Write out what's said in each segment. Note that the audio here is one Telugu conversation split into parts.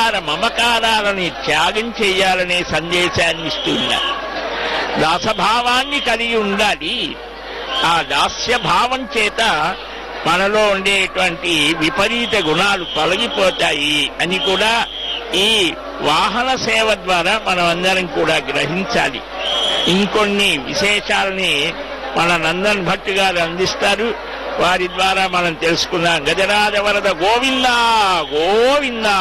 అహంకార మమకారాలని త్యాగం చేయాలనే సందేశాన్ని ఇస్తున్నారు దాసభావాన్ని కలిగి ఉండాలి ఆ దాస్య భావం చేత మనలో ఉండేటువంటి విపరీత గుణాలు తొలగిపోతాయి అని కూడా ఈ వాహన సేవ ద్వారా మనం అందరం కూడా గ్రహించాలి ఇంకొన్ని విశేషాలని మన నందన్ భట్ గారు అందిస్తారు వారి ద్వారా మనం తెలుసుకున్నాం గజరాజ వరద గోవిందా గోవిందా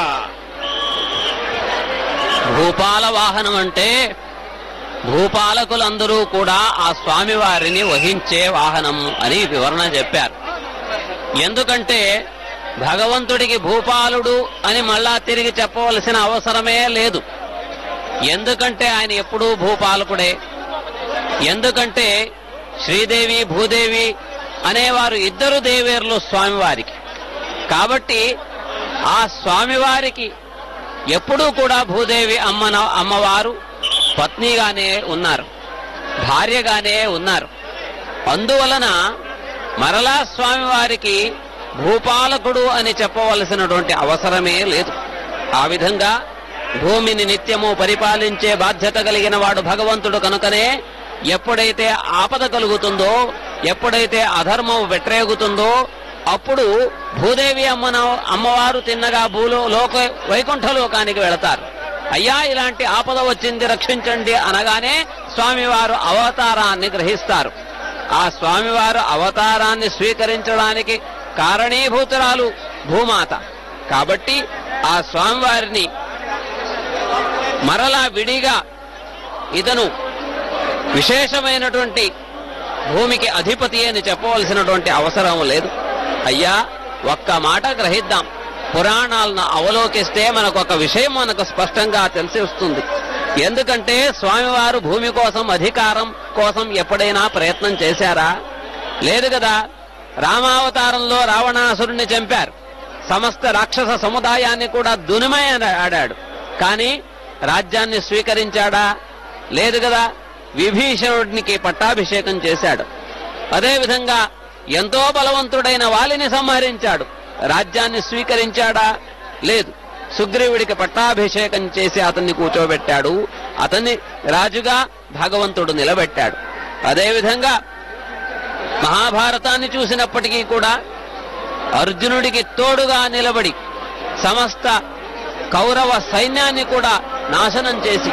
భూపాల వాహనం అంటే భూపాలకులందరూ కూడా ఆ స్వామివారిని వహించే వాహనం అని వివరణ చెప్పారు ఎందుకంటే భగవంతుడికి భూపాలుడు అని మళ్ళా తిరిగి చెప్పవలసిన అవసరమే లేదు ఎందుకంటే ఆయన ఎప్పుడూ భూపాలకుడే ఎందుకంటే శ్రీదేవి భూదేవి అనేవారు ఇద్దరు దేవేరులు స్వామివారికి కాబట్టి ఆ స్వామివారికి ఎప్పుడూ కూడా భూదేవి అమ్మన అమ్మవారు పత్నిగానే ఉన్నారు భార్యగానే ఉన్నారు అందువలన మరలా స్వామివారికి భూపాలకుడు అని చెప్పవలసినటువంటి అవసరమే లేదు ఆ విధంగా భూమిని నిత్యము పరిపాలించే బాధ్యత కలిగిన వాడు భగవంతుడు కనుకనే ఎప్పుడైతే ఆపద కలుగుతుందో ఎప్పుడైతే అధర్మం వెట్రేగుతుందో అప్పుడు భూదేవి అమ్మన అమ్మవారు తిన్నగా భూలో లోక వైకుంఠ లోకానికి వెళతారు అయ్యా ఇలాంటి ఆపద వచ్చింది రక్షించండి అనగానే స్వామివారు అవతారాన్ని గ్రహిస్తారు ఆ స్వామివారు అవతారాన్ని స్వీకరించడానికి కారణీభూతురాలు భూమాత కాబట్టి ఆ స్వామివారిని మరలా విడిగా ఇతను విశేషమైనటువంటి భూమికి అధిపతి అని చెప్పవలసినటువంటి అవసరం లేదు అయ్యా ఒక్క మాట గ్రహిద్దాం పురాణాలను అవలోకిస్తే మనకు ఒక విషయం మనకు స్పష్టంగా తెలిసి వస్తుంది ఎందుకంటే స్వామివారు భూమి కోసం అధికారం కోసం ఎప్పుడైనా ప్రయత్నం చేశారా లేదు కదా రామావతారంలో రావణాసురుణ్ణి చంపారు సమస్త రాక్షస సముదాయాన్ని కూడా దునిమయ ఆడాడు కానీ రాజ్యాన్ని స్వీకరించాడా లేదు కదా విభీషణుడికి పట్టాభిషేకం చేశాడు అదేవిధంగా ఎంతో బలవంతుడైన వాలిని సంహరించాడు రాజ్యాన్ని స్వీకరించాడా లేదు సుగ్రీవుడికి పట్టాభిషేకం చేసి అతన్ని కూర్చోబెట్టాడు అతన్ని రాజుగా భగవంతుడు నిలబెట్టాడు అదేవిధంగా మహాభారతాన్ని చూసినప్పటికీ కూడా అర్జునుడికి తోడుగా నిలబడి సమస్త కౌరవ సైన్యాన్ని కూడా నాశనం చేసి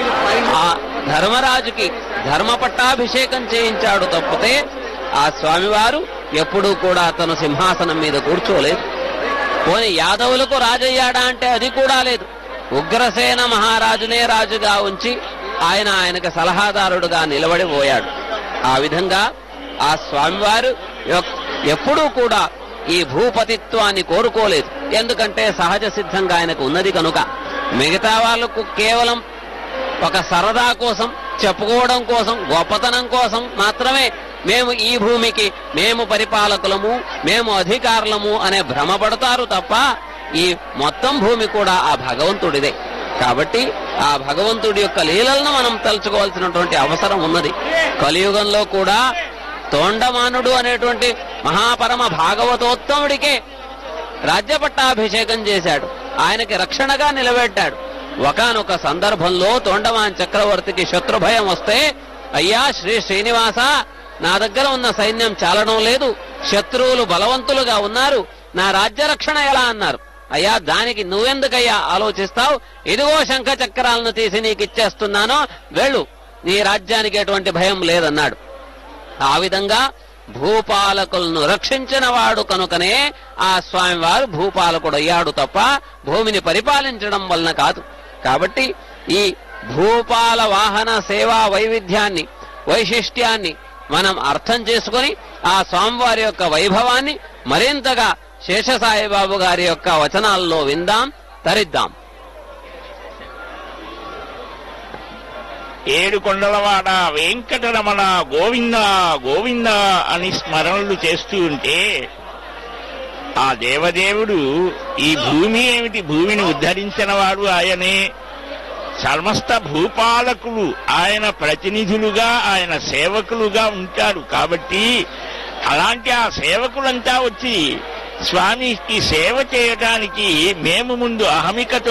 ఆ ధర్మరాజుకి ధర్మ పట్టాభిషేకం చేయించాడు తప్పితే ఆ స్వామివారు ఎప్పుడూ కూడా తన సింహాసనం మీద కూర్చోలేదు పోని యాదవులకు రాజయ్యాడా అంటే అది కూడా లేదు ఉగ్రసేన మహారాజునే రాజుగా ఉంచి ఆయన ఆయనకు సలహాదారుడుగా నిలబడిపోయాడు ఆ విధంగా ఆ స్వామివారు యొక్- ఎప్పుడూ కూడా ఈ భూపతిత్వాన్ని కోరుకోలేదు ఎందుకంటే సహజ సిద్ధంగా ఆయనకు ఉన్నది కనుక మిగతా వాళ్ళకు కేవలం ఒక సరదా కోసం చెప్పుకోవడం కోసం గొప్పతనం కోసం మాత్రమే మేము ఈ భూమికి మేము పరిపాలకులము మేము అధికారులము అనే భ్రమపడతారు తప్ప ఈ మొత్తం భూమి కూడా ఆ భగవంతుడిదే కాబట్టి ఆ భగవంతుడి యొక్క లీలలను మనం తలుచుకోవాల్సినటువంటి అవసరం ఉన్నది కలియుగంలో కూడా తోండమానుడు అనేటువంటి మహాపరమ భాగవతోత్తముడికే రాజ్య పట్టాభిషేకం చేశాడు ఆయనకి రక్షణగా నిలబెట్టాడు ఒకానొక సందర్భంలో తొండమాన్ చక్రవర్తికి శత్రుభయం వస్తే అయ్యా శ్రీ శ్రీనివాస నా దగ్గర ఉన్న సైన్యం చాలడం లేదు శత్రువులు బలవంతులుగా ఉన్నారు నా రాజ్య రక్షణ ఎలా అన్నారు అయ్యా దానికి నువ్వెందుకయ్యా ఆలోచిస్తావు ఇదిగో శంఖ చక్రాలను తీసి నీకు ఇచ్చేస్తున్నాను వెళ్ళు నీ రాజ్యానికి ఎటువంటి భయం లేదన్నాడు ఆ విధంగా భూపాలకులను రక్షించిన వాడు కనుకనే ఆ స్వామివారు భూపాలకుడు అయ్యాడు తప్ప భూమిని పరిపాలించడం వలన కాదు కాబట్టి ఈ భూపాల వాహన సేవా వైవిధ్యాన్ని వైశిష్ట్యాన్ని మనం అర్థం చేసుకొని ఆ స్వామివారి యొక్క వైభవాన్ని మరింతగా శేషసాయిబాబు గారి యొక్క వచనాల్లో విందాం తరిద్దాం ఏడు కొండలవాడ వెంకటరమణ గోవింద గోవింద అని స్మరణలు చేస్తూ ఉంటే ఆ దేవదేవుడు ఈ భూమి ఏమిటి భూమిని ఉద్ధరించిన వాడు ఆయనే సమస్త భూపాలకులు ఆయన ప్రతినిధులుగా ఆయన సేవకులుగా ఉంటారు కాబట్టి అలాంటి ఆ సేవకులంతా వచ్చి స్వామికి సేవ చేయటానికి మేము ముందు అహమికతో